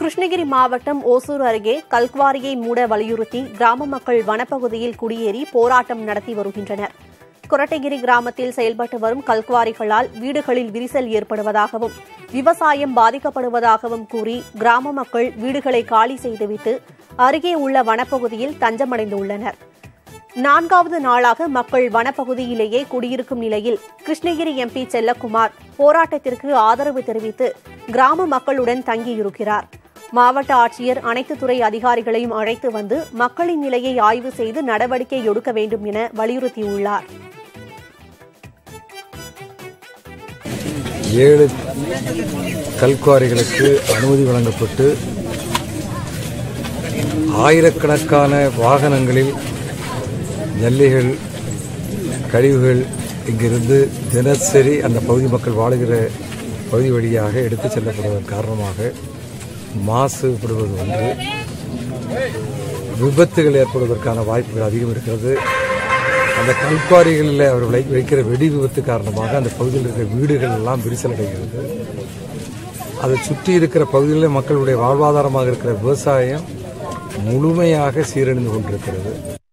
கிருஷ்ணகிரி மாவட்டம் ஓசூர் அருகே கல்குவாரியை மூட வலியுறுத்தி கிராம மக்கள் வனப்பகுதியில் குடியேறி போராட்டம் நடத்தி வருகின்றனர் கொரட்டகிரி கிராமத்தில் செயல்பட்டு வரும் கல்குவாரிகளால் வீடுகளில் விரிசல் ஏற்படுவதாகவும் விவசாயம் பாதிக்கப்படுவதாகவும் கூறி கிராம மக்கள் வீடுகளை காலி செய்துவிட்டு அருகே உள்ள வனப்பகுதியில் தஞ்சமடைந்துள்ளனர் நான்காவது நாளாக மக்கள் வனப்பகுதியிலேயே குடியிருக்கும் நிலையில் கிருஷ்ணகிரி எம்பி செல்லக்குமார் போராட்டத்திற்கு ஆதரவு தெரிவித்து கிராம மக்களுடன் தங்கியிருக்கிறார் மாவட்ட ஆட்சியர் அனைத்து துறை அதிகாரிகளையும் அழைத்து வந்து மக்களின் நிலையை ஆய்வு செய்து நடவடிக்கை எடுக்க வேண்டும் என வலியுறுத்தியுள்ளார் ஏழு கல்குவாரிகளுக்கு அனுமதி வழங்கப்பட்டு ஆயிரக்கணக்கான வாகனங்களில் ஜல்லிகள் கழிவுகள் இங்கிருந்து தினசரி அந்த பகுதி மக்கள் வாழுகிற பகுதி வழியாக எடுத்துச் செல்லப்படுவதன் காரணமாக மாசுபடுவது ஒன்று விபத்துகள் ஏற்படுவதற்கான வாய்ப்புகள் அதிகம் இருக்கிறது அந்த கல்குவாரிகளில் அவர் வை- வைக்கிற வெடி விபத்து காரணமாக அந்த பகுதியில் இருக்கிற வீடுகள் எல்லாம் விரிசல் அடைகிறது அதை சுற்றி இருக்கிற பகுதிகளில் மக்களுடைய வாழ்வாதாரமாக இருக்கிற விவசாயம் முழுமையாக சீரழிந்து கொண்டிருக்கிறது